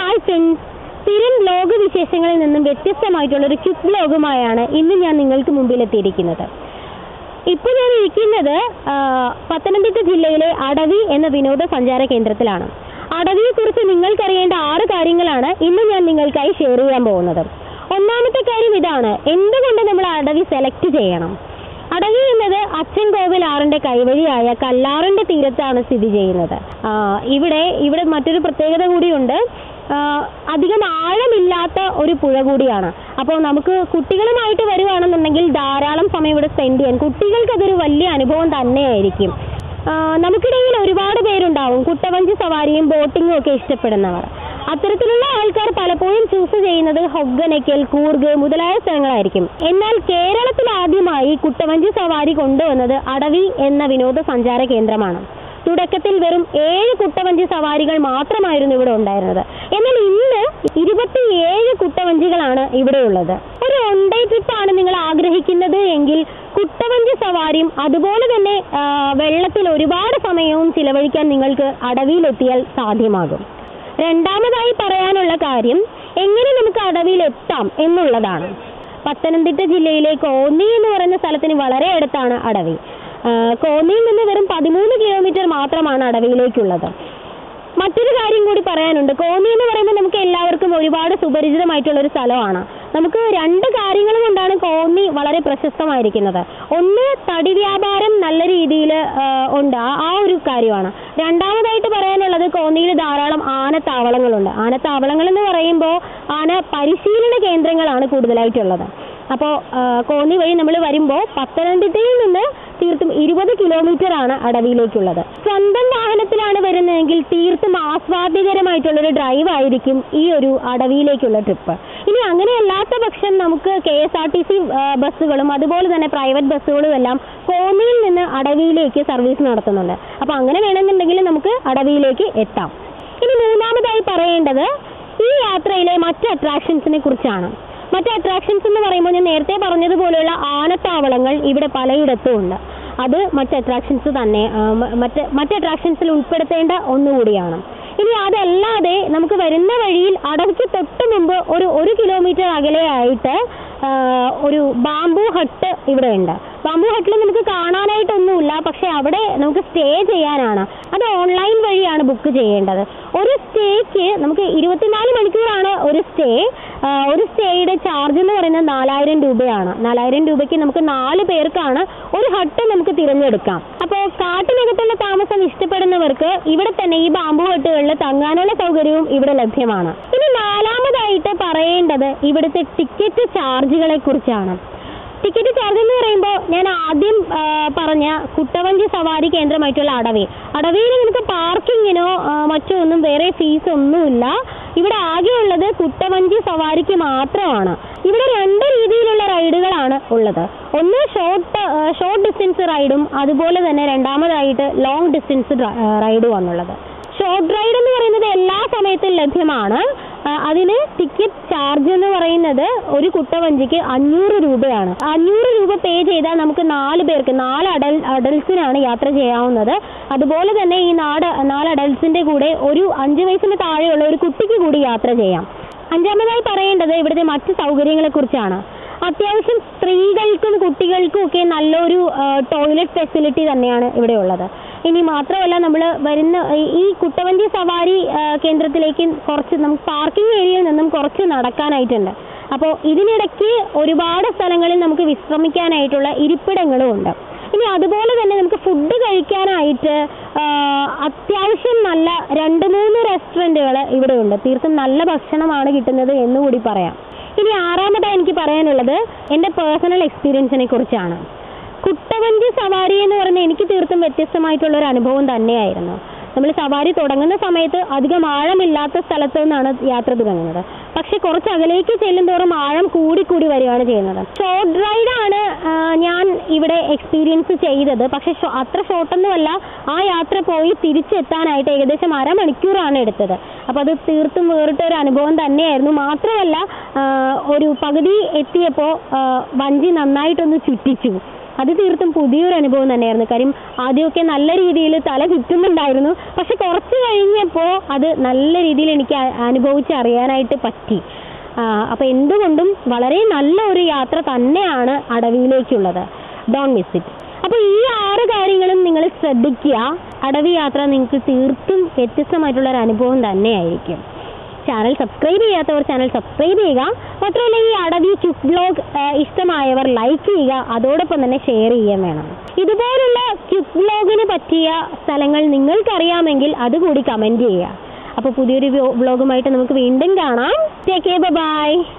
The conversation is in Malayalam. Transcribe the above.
ഹായ് ഫ്രണ്ട്സ് സ്ഥിരം ലോക വിശേഷങ്ങളിൽ നിന്നും വ്യത്യസ്തമായിട്ടുള്ള ഒരു ക്വിക്ക് ബ്ലോഗുമായാണ് ഇന്ന് ഞാൻ നിങ്ങൾക്ക് മുമ്പിൽ എത്തിയിരിക്കുന്നത് ഇപ്പോൾ ഞാൻ ഇരിക്കുന്നത് ആ, പത്തനംതിട്ട ജില്ലയിലെ അടവി എന്ന വിനോദസഞ്ചാര കേന്ദ്രത്തിലാണ് അടവിയെക്കുറിച്ച് നിങ്ങൾക്കറിയേണ്ട ആറ് കാര്യങ്ങളാണ് ഇന്ന് ഞാൻ നിങ്ങൾക്കായി ഷെയർ ചെയ്യാൻ പോകുന്നത് ഒന്നാമത്തെ കാര്യം ഇതാണ് എന്തുകൊണ്ട് നമ്മൾ അടവി സെലക്ട് ചെയ്യണം അടവി എന്നത് അച്ഛൻ കോവിൽ ആറിന്റെ കൈവഴിയായ കല്ലാറിന്റെ തീരത്താണ് സ്ഥിതി ചെയ്യുന്നത് ആ, ഇവിടെ ഇവിടെ മറ്റൊരു പ്രത്യേകത കൂടിയുണ്ട് ആ, അധികം ആഴമില്ലാത്ത ഒരു പുഴ കൂടിയാണ് അപ്പോൾ നമുക്ക് കുട്ടികളുമായിട്ട് വരുവാണെന്നുണ്ടെങ്കിൽ ധാരാളം സമയം ഇവിടെ സ്പെൻഡ് ചെയ്യാൻ കുട്ടികൾക്ക് അതൊരു വലിയ അനുഭവം തന്നെയായിരിക്കും ആ, നമുക്കിടയിൽ ഒരുപാട് പേരുണ്ടാവും കുട്ടവഞ്ചി സവാരിയും ബോട്ടിങ്ങും ഒക്കെ ഇഷ്ടപ്പെടുന്നവർ അത്തരത്തിലുള്ള ആൾക്കാർ പലപ്പോഴും ചൂസ് ചെയ്യുന്നത് ഹൊഗ്ഗനക്കൽ കൂർഗ് മുതലായ സ്ഥലങ്ങളായിരിക്കും എന്നാൽ കേരളത്തിൽ ആദ്യമായി കുട്ടവഞ്ചി സവാരി കൊണ്ടുവന്നത് അടവി എന്ന വിനോദസഞ്ചാര കേന്ദ്രമാണ് തുടക്കത്തിൽ വെറും ഏഴ് കുട്ടവഞ്ചി സവാരികൾ മാത്രമായിരുന്നു ഇവിടെ ഉണ്ടായിരുന്നത് എന്നാൽ ഇന്ന് ഇരുപത്തിയേഴ് കുട്ടവഞ്ചികളാണ് ഇവിടെയുള്ളത് ഒരു വൺ ഡേ ട്രിപ്പാണ് നിങ്ങൾ ആഗ്രഹിക്കുന്നത് എങ്കിൽ കുട്ടവഞ്ചി സവാരിയും അതുപോലെ തന്നെ ആ, വെള്ളത്തിൽ ഒരുപാട് സമയവും ചിലവഴിക്കാൻ നിങ്ങൾക്ക് അടവിയിലെത്തിയാൽ സാധ്യമാകും രണ്ടാമതായി പറയാനുള്ള കാര്യം എങ്ങനെ നമുക്ക് അടവിയിൽ എത്താം എന്നുള്ളതാണ് പത്തനംതിട്ട ജില്ലയിലെ കോന്നി എന്ന് പറയുന്ന സ്ഥലത്തിന് വളരെ അടുത്താണ് അടവി ആ, കോന്നിയിൽ നിന്ന് വെറും പതിമൂന്ന് കിലോമീറ്റർ മാത്രമാണ് അടവിയിലേക്കുള്ളത് മറ്റൊരു കാര്യം കൂടി പറയാനുണ്ട് കോന്നി എന്ന് പറയുമ്പോൾ നമുക്ക് എല്ലാവർക്കും ഒരുപാട് സുപരിചിതമായിട്ടുള്ള ഒരു സ്ഥലമാണ് നമുക്ക് രണ്ട് കാര്യങ്ങൾ കൊണ്ടാണ് കോന്നി വളരെ പ്രശസ്തമായിരിക്കുന്നത് ഒന്ന് തടി വ്യാപാരം നല്ല രീതിയിൽ ഉണ്ട് ആ- ആ ഒരു കാര്യമാണ് രണ്ടാമതായിട്ട് പറയാനുള്ളത് കോന്നിയിൽ ധാരാളം ആനത്താവളങ്ങളുണ്ട് ആനത്താവളങ്ങൾ എന്ന് പറയുമ്പോൾ ആന പരിശീലന കേന്ദ്രങ്ങളാണ് കൂടുതലായിട്ടുള്ളത് അപ്പോൾ കോന്നി വഴി നമ്മൾ വരുമ്പോൾ പത്തനംതിട്ടയിൽ നിന്ന് തീർത്തും ഇരുപത് കിലോമീറ്റർ ആണ് അടവിയിലേക്കുള്ളത് സ്വന്തം വാഹനത്തിലാണ് വരുന്നതെങ്കിൽ തീർത്തും ആസ്വാദ്യകരമായിട്ടുള്ള ഒരു ഡ്രൈവ് ആയിരിക്കും ഈ ഒരു അടവിയിലേക്കുള്ള ട്രിപ്പ് ഇനി അങ്ങനെയല്ലാത്ത പക്ഷം നമുക്ക് K S R T C ബസ്സുകളും അതുപോലെ തന്നെ പ്രൈവറ്റ് ബസ്സുകളും എല്ലാം കോന്നിയിൽ നിന്ന് അടവിയിലേക്ക് സർവീസ് നടത്തുന്നുണ്ട് അപ്പോൾ അങ്ങനെ വേണമെന്നുണ്ടെങ്കിൽ നമുക്ക് അടവിയിലേക്ക് എത്താം ഇനി മൂന്നാമതായി പറയേണ്ടത് ഈ യാത്രയിലെ മറ്റ് അട്രാക്ഷൻസിനെ കുറിച്ചാണ് മറ്റ് അട്രാക്ഷൻസ് എന്ന് പറയുമ്പോൾ ഞാൻ നേരത്തെ പറഞ്ഞതുപോലെയുള്ള ആനത്താവളങ്ങൾ ഇവിടെ പലയിടത്തും ഉണ്ട് അത് മറ്റ് അട്രാക്ഷൻസ് തന്നെ ആ, മ- മറ്റ് മറ്റ് അട്രാക്ഷൻസിൽ ഉൾപ്പെടുത്തേണ്ട ഒന്നുകൂടിയാണ് ഇനി അതല്ലാതെ നമുക്ക് വരുന്ന വഴിയിൽ അടവിക്ക് തൊട്ട് മുമ്പ് ഒരു ഒരു കിലോമീറ്റർ അകലെയായിട്ട് ആ, ഒരു ബാംബു ഹട്ട് ഇവിടെ ഉണ്ട് ബാംബു ഹട്ടിൽ നമുക്ക് കാണാനായിട്ടൊന്നുമില്ല പക്ഷെ അവിടെ നമുക്ക് സ്റ്റേ ചെയ്യാനാണ് അത് ഓൺലൈൻ വഴിയാണ് ബുക്ക് ചെയ്യേണ്ടത് ഒരു സ്റ്റേക്ക് നമുക്ക് ഇരുപത്തിനാല് മണിക്കൂറാണ് ഒരു സ്റ്റേ ഒരു സ്റ്റേയുടെ ചാർജ് എന്ന് പറയുന്നത് നാലായിരം രൂപയാണ് നാലായിരം രൂപയ്ക്ക് നമുക്ക് നാല് പേർക്കാണ് ഒരു ഹട്ട് നമുക്ക് തിരഞ്ഞെടുക്കാം അപ്പോൾ കാട്ടിനകത്തുള്ള താമസം ഇഷ്ടപ്പെടുന്നവർക്ക് ഇവിടെ തന്നെ ഈ ബാംബു ഹട്ടുകളിൽ തങ്ങാനുള്ള സൗകര്യവും ഇവിടെ ലഭ്യമാണ് ഇനി നാലാമതായിട്ട് പറയേണ്ടത് ഇവിടുത്തെ ടിക്കറ്റ് ചാർജുകളെ കുറിച്ചാണ് ടിക്കറ്റ് ചാർജ് എന്ന് പറയുമ്പോൾ ഞാൻ ആദ്യം ആ, പറഞ്ഞ കുട്ടവഞ്ചി സവാരി കേന്ദ്രമായിട്ടുള്ള അടവി അടവിയിൽ നമുക്ക് പാർക്കിങ്ങിനോ ആ, മറ്റോ ഒന്നും വേറെ ഫീസ് ഒന്നുമില്ല ഇവിടെ ആകെയുള്ളത് കുട്ടവഞ്ചി സവാരിക്ക് മാത്രമാണ് ഇവിടെ രണ്ട് രീതിയിലുള്ള റൈഡുകളാണ് ഉള്ളത് ഒന്ന് ഷോർട്ട് ഷോർട്ട് ഡിസ്റ്റൻസ് റൈഡും അതുപോലെ തന്നെ രണ്ടാമതായിട്ട് ലോങ് ഡിസ്റ്റൻസ് റൈഡും ആണുള്ളത് ഷോർട്ട് റൈഡ് എന്ന് പറയുന്നത് എല്ലാ സമയത്തും ലഭ്യമാണ് ആ, അതിന് ടിക്കറ്റ് ചാർജ് എന്ന് പറയുന്നത് ഒരു കുട്ടവഞ്ചിക്ക് അഞ്ഞൂറ് രൂപയാണ് അഞ്ഞൂറ് രൂപ പേ ചെയ്താൽ നമുക്ക് നാല് പേർക്ക് നാല് അഡൽ അഡൽസിനാണ് യാത്ര ചെയ്യാവുന്നത് അതുപോലെ തന്നെ ഈ നാട് നാല് അഡൽസിന്റെ കൂടെ ഒരു അഞ്ച് വയസ്സിന് താഴെയുള്ള ഒരു കുട്ടിക്ക് കൂടി യാത്ര ചെയ്യാം അഞ്ചാമതായി പറയേണ്ടത് ഇവിടുത്തെ മറ്റ് സൗകര്യങ്ങളെ കുറിച്ചാണ് അത്യാവശ്യം സ്ത്രീകൾക്കും കുട്ടികൾക്കും ഒക്കെ നല്ലൊരു ടോയ്ലറ്റ് ഫെസിലിറ്റി തന്നെയാണ് ഇവിടെ ഉള്ളത് ഇനി മാത്രമല്ല നമ്മൾ വരുന്ന ഈ- ഈ കുട്ടവഞ്ചി സവാരി ആ, കേന്ദ്രത്തിലേക്ക് കുറച്ച് നമുക്ക് പാർക്കിംഗ് ഏരിയയിൽ നിന്നും കുറച്ച് നടക്കാനായിട്ടുണ്ട് അപ്പോൾ ഇതിനിടയ്ക്ക് ഒരുപാട് സ്ഥലങ്ങളിൽ നമുക്ക് വിശ്രമിക്കാനായിട്ടുള്ള ഇരിപ്പിടങ്ങളും ഉണ്ട് ഇനി അതുപോലെ തന്നെ നമുക്ക് ഫുഡ് കഴിക്കാനായിട്ട് ആ, അത്യാവശ്യം നല്ല രണ്ട് മൂന്ന് റെസ്റ്റോറൻറ്റുകൾ ഇവിടെ ഉണ്ട് തീർത്തും നല്ല ഭക്ഷണമാണ് കിട്ടുന്നത് എന്ന് കൂടി പറയാം ഇനി ആറാമതായി എനിക്ക് പറയാനുള്ളത് എൻ്റെ പേഴ്സണൽ എക്സ്പീരിയൻസിനെ കുറിച്ചാണ് കുട്ടവഞ്ചി സവാരി എന്ന് പറഞ്ഞാൽ എനിക്ക് തീർത്തും വ്യത്യസ്തമായിട്ടുള്ള ഒരു അനുഭവം തന്നെയായിരുന്നു നമ്മൾ സവാരി തുടങ്ങുന്ന സമയത്ത് അധികം ആഴമില്ലാത്ത സ്ഥലത്ത് നിന്നാണ് യാത്ര തുടങ്ങുന്നത് പക്ഷെ കുറച്ച് അകലേക്ക് ചെല്ലുന്തോറും ആഴം കൂടി കൂടി വരികയാണ് ചെയ്യുന്നത് ഷോർട്ട് റൈഡാണ് ഞാൻ ഇവിടെ എക്സ്പീരിയൻസ് ചെയ്തത് പക്ഷെ ഷോ- അത്ര ഷോർട്ടൊന്നുമല്ല ആ യാത്ര പോയി തിരിച്ചെത്താനായിട്ട് ഏകദേശം അരമണിക്കൂറാണ് എടുത്തത് അപ്പോൾ അത് തീർത്തും വേറിട്ട ഒരു അനുഭവം തന്നെയായിരുന്നു മാത്രമല്ല ആ, ഒരു പകുതി എത്തിയപ്പോൾ വഞ്ചി നന്നായിട്ടൊന്ന് ചുറ്റിച്ചു അത് തീർത്തും പുതിയൊരു അനുഭവം തന്നെയായിരുന്നു കാര്യം ആദ്യമൊക്കെ നല്ല രീതിയിൽ തല ചുറ്റുന്നുണ്ടായിരുന്നു പക്ഷെ കുറച്ച് കഴിഞ്ഞപ്പോൾ അത് നല്ല രീതിയിൽ എനിക്ക് അ- അനുഭവിച്ചറിയാനായിട്ട് പറ്റി ആ, അപ്പൊ എന്തുകൊണ്ടും വളരെ നല്ല ഒരു യാത്ര തന്നെയാണ് അടവിയിലേക്കുള്ളത് ഡോൺ മിസ് ഇറ്റ് അപ്പൊ ഈ ആറ് കാര്യങ്ങളും നിങ്ങൾ ശ്രദ്ധിക്കുക അടവി യാത്ര നിങ്ങൾക്ക് തീർത്തും വ്യത്യസ്തമായിട്ടുള്ള ഒരു അനുഭവം തന്നെയായിരിക്കും ചാനൽ സബ്സ്ക്രൈബ് ചെയ്യാത്തവർ ചാനൽ സബ്സ്ക്രൈബ് ചെയ്യുക മാത്രമല്ല ഈ അടവി ക്യുക്ക് ബ്ലോഗ് ഇഷ്ടമായവർ ലൈക്ക് ചെയ്യുക അതോടൊപ്പം തന്നെ ഷെയർ ചെയ്യുകയും വേണം ഇതുപോലുള്ള ക്യുക്ക് ബ്ലോഗിന് പറ്റിയ സ്ഥലങ്ങൾ നിങ്ങൾക്കറിയാമെങ്കിൽ അതുകൂടി കമന്റ് ചെയ്യുക അപ്പോൾ പുതിയൊരു വ്ലോഗുമായിട്ട് നമുക്ക് വീണ്ടും കാണാം ടേക്ക് ബൈ